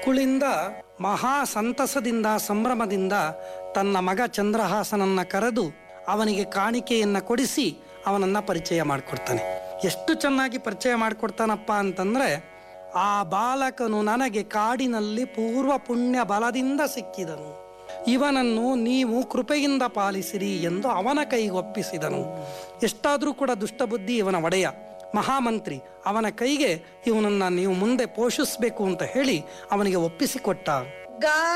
ಕುಳಿಂದ ಮಹಾ ಸಂತಸದಿಂದ ಸಂಭ್ರಮದಿಂದ ತನ್ನ ಮಗ ಚಂದ್ರಹಾಸನನ್ನ ಕರೆದು ಅವನಿಗೆ ಕಾಣಿಕೆಯನ್ನ ಕೊಡಿಸಿ ಅವನನ್ನ ಪರಿಚಯ ಮಾಡಿಕೊಡ್ತಾನೆ ಎಷ್ಟು ಚೆನ್ನಾಗಿ ಪರಿಚಯ ಮಾಡಿಕೊಡ್ತಾನಪ್ಪ ಅಂತಂದ್ರೆ ಆ ಬಾಲಕನು ನನಗೆ ಕಾಡಿನಲ್ಲಿ ಪೂರ್ವ ಪುಣ್ಯ ಬಲದಿಂದ ಸಿಕ್ಕಿದನು ಇವನನ್ನು ನೀವು ಕೃಪೆಯಿಂದ ಪಾಲಿಸಿರಿ ಎಂದು ಅವನ ಕೈಗೊಪ್ಪಿಸಿದನು ಎಷ್ಟಾದರೂ ಕೂಡ ದುಷ್ಟಬುದ್ಧಿ ಇವನ ಒಡೆಯ ಮಹಾಮಂತ್ರಿ ಅವನ ಕೈಗೆ ಇವನನ್ನ ನೀವು ಮುಂದೆ ಪೋಷಿಸಬೇಕು ಅಂತ ಹೇಳಿ ಅವನಿಗೆ ಒಪ್ಪಿಸಿಕೊಟ್ಟ ಗಾ